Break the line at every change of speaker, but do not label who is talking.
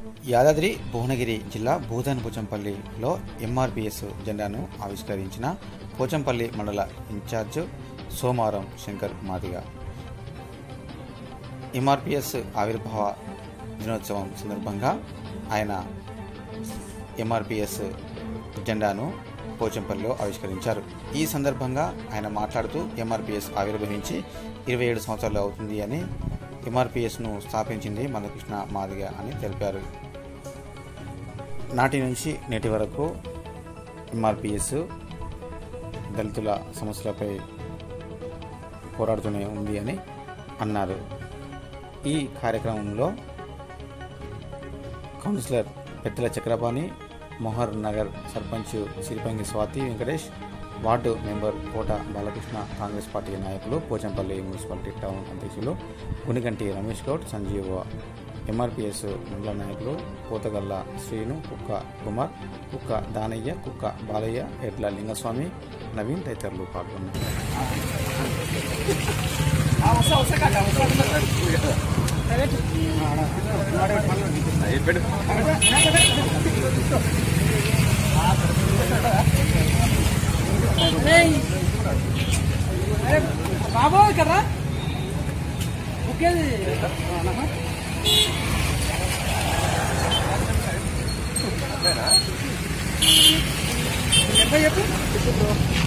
యాదాద్రి భువనగిరి జిల్లా భూధన్ పోచంపల్లిలో ఎంఆర్పిఎస్ జెండాను ఆవిష్కరించిన పోచంపల్లి మండల ఇన్ఛార్జ్ సోమవారం శంకర్ మాదిగ ఎంఆర్పిఎస్ ఆవిర్భావ దినోత్సవం సందర్భంగా ఆయన ఎంఆర్పిఎస్ జెండాను పోచంపల్లిలో ఆవిష్కరించారు ఈ సందర్భంగా ఆయన మాట్లాడుతూ ఎంఆర్పిఎస్ ఆవిర్భవించి ఇరవై ఏడు సంవత్సరాలు అవుతుంది అని ఎంఆర్పిఎస్ను స్థాపించింది మందకృష్ణ మాదిగ అని తెలిపారు నాటి నుంచి నేటి వరకు ఎంఆర్పిఎస్ దళితుల సమస్యలపై పోరాడుతూనే ఉంది అని అన్నారు ఈ కార్యక్రమంలో కౌన్సిలర్ పెద్దల Chakrapani Mohar Nagar sarpanch Siripangi Swathi Venkatesh ward member Kota Balakrishna Congress party నాయకులు పోచంపల్లి మున్సిపాలిటీ టౌన్ అధ్యక్షులు గునిగంటి రమేష్ గౌడ్ సంజీవ్ ఎంఆర్పిఎస్ మండల నాయకులు పోతగల్ల శ్రీను కుక్క కుమార్ కుక్క దానయ్య కుక్క బాలయ్య ఎడ్ల లింగస్వామి నవీన్ తదితరులు పాల్గొన్నారు
బాబు ఇక్కడ ఒకేది ఎంత చెప్పు